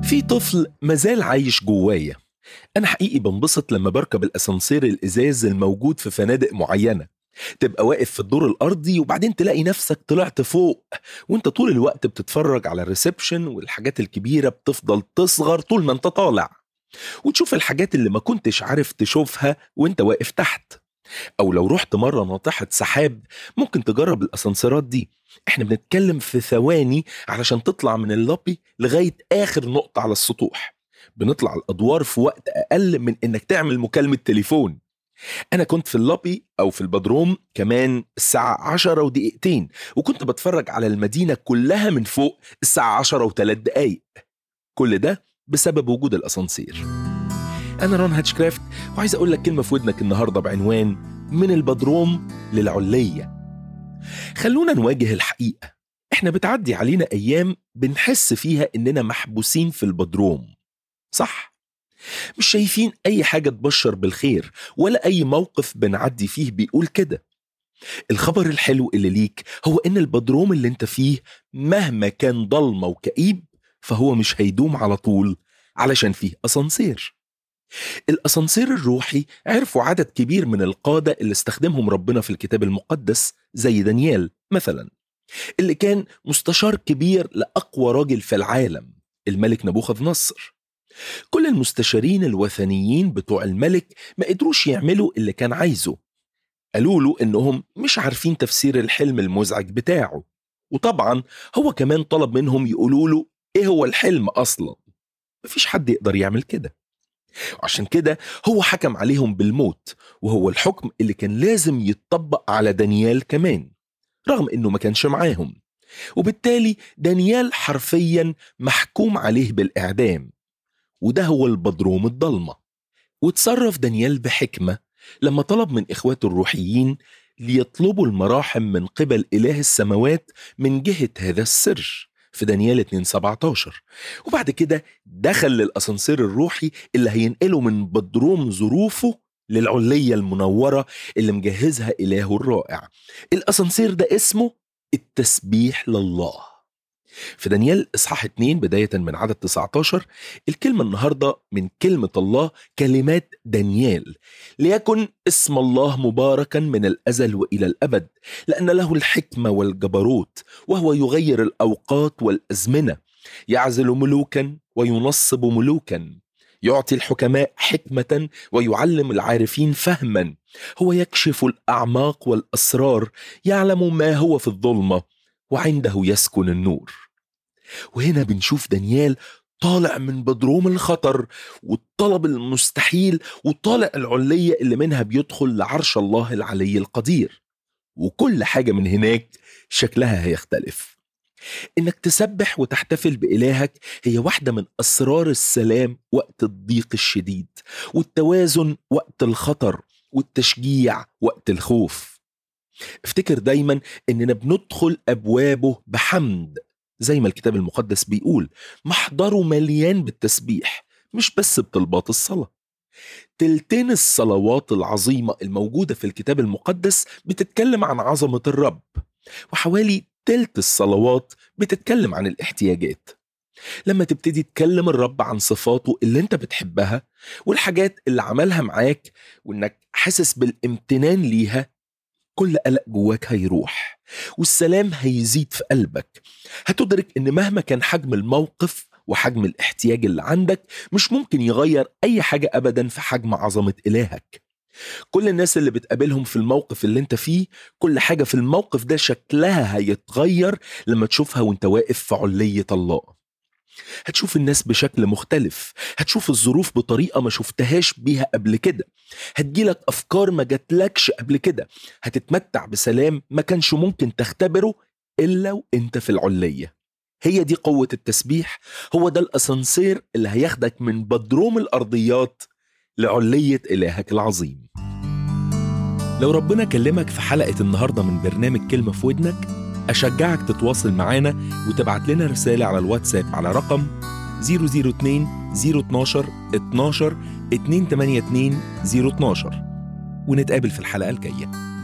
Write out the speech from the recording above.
في طفل مازال عايش جوايا أنا حقيقي بنبسط لما بركب الأسانسير الإزاز الموجود في فنادق معينة تبقى واقف في الدور الأرضي وبعدين تلاقي نفسك طلعت فوق وانت طول الوقت بتتفرج على الريسبشن والحاجات الكبيرة بتفضل تصغر طول ما انت طالع وتشوف الحاجات اللي ما كنتش عارف تشوفها وانت واقف تحت أو لو رحت مرة ناطحة سحاب ممكن تجرب الأسانسيرات دي احنا بنتكلم في ثواني علشان تطلع من اللوبي لغاية آخر نقطة على السطوح بنطلع الأدوار في وقت أقل من إنك تعمل مكالمة تليفون أنا كنت في اللوبي أو في البدروم كمان الساعة عشرة ودقيقتين وكنت بتفرج على المدينة كلها من فوق الساعة عشرة وثلاث دقايق كل ده بسبب وجود الأسانسير أنا رون هاتشكرافت وعايز أقول لك كلمة في ودنك النهاردة بعنوان من البدروم للعلية خلونا نواجه الحقيقة احنا بتعدي علينا أيام بنحس فيها إننا محبوسين في البدروم صح مش شايفين أي حاجة تبشر بالخير ولا أي موقف بنعدي فيه بيقول كده الخبر الحلو اللي ليك هو إن البدروم اللي انت فيه مهما كان ضلمة وكئيب فهو مش هيدوم على طول علشان فيه أسانسير الأسانسير الروحي عرفوا عدد كبير من القادة اللي استخدمهم ربنا في الكتاب المقدس زي دانيال مثلا اللي كان مستشار كبير لأقوى راجل في العالم الملك نبوخذ نصر كل المستشارين الوثنيين بتوع الملك ما قدروش يعملوا اللي كان عايزه قالوا له انهم مش عارفين تفسير الحلم المزعج بتاعه وطبعا هو كمان طلب منهم يقولوا له ايه هو الحلم اصلا مفيش حد يقدر يعمل كده عشان كده هو حكم عليهم بالموت وهو الحكم اللي كان لازم يتطبق على دانيال كمان رغم انه ما كانش معاهم وبالتالي دانيال حرفيا محكوم عليه بالاعدام وده هو البدروم الضلمه وتصرف دانيال بحكمه لما طلب من اخواته الروحيين ليطلبوا المراحم من قبل اله السماوات من جهه هذا السر في دانيال 2 17 وبعد كده دخل للأسانسير الروحي اللي هينقله من بدروم ظروفه للعلية المنورة اللي مجهزها إلهه الرائع الأسانسير ده اسمه التسبيح لله في دانيال إصحاح 2 بداية من عدد 19 الكلمة النهاردة من كلمة الله كلمات دانيال ليكن اسم الله مباركا من الأزل وإلى الأبد لأن له الحكمة والجبروت وهو يغير الأوقات والأزمنة يعزل ملوكا وينصب ملوكا يعطي الحكماء حكمة ويعلم العارفين فهما هو يكشف الأعماق والأسرار يعلم ما هو في الظلمة وعنده يسكن النور وهنا بنشوف دانيال طالع من بدروم الخطر والطلب المستحيل وطالع العلية اللي منها بيدخل لعرش الله العلي القدير وكل حاجة من هناك شكلها هيختلف إنك تسبح وتحتفل بإلهك هي واحدة من أسرار السلام وقت الضيق الشديد والتوازن وقت الخطر والتشجيع وقت الخوف افتكر دايما إننا بندخل أبوابه بحمد زي ما الكتاب المقدس بيقول محضره مليان بالتسبيح مش بس بطلبات الصلاة تلتين الصلوات العظيمة الموجودة في الكتاب المقدس بتتكلم عن عظمة الرب وحوالي تلت الصلوات بتتكلم عن الاحتياجات لما تبتدي تكلم الرب عن صفاته اللي انت بتحبها والحاجات اللي عملها معاك وانك حاسس بالامتنان ليها كل قلق جواك هيروح والسلام هيزيد في قلبك هتدرك ان مهما كان حجم الموقف وحجم الاحتياج اللي عندك مش ممكن يغير اي حاجه ابدا في حجم عظمه الهك كل الناس اللي بتقابلهم في الموقف اللي انت فيه كل حاجه في الموقف ده شكلها هيتغير لما تشوفها وانت واقف في عليه الله هتشوف الناس بشكل مختلف هتشوف الظروف بطريقة ما شفتهاش بيها قبل كده هتجيلك أفكار ما جاتلكش قبل كده هتتمتع بسلام ما كانش ممكن تختبره إلا وإنت في العلية هي دي قوة التسبيح هو ده الأسانسير اللي هياخدك من بدروم الأرضيات لعلية إلهك العظيم لو ربنا كلمك في حلقة النهاردة من برنامج كلمة في ودنك أشجعك تتواصل معانا وتبعت لنا رسالة على الواتساب على رقم 002 012 12 282 012 ونتقابل في الحلقة الجاية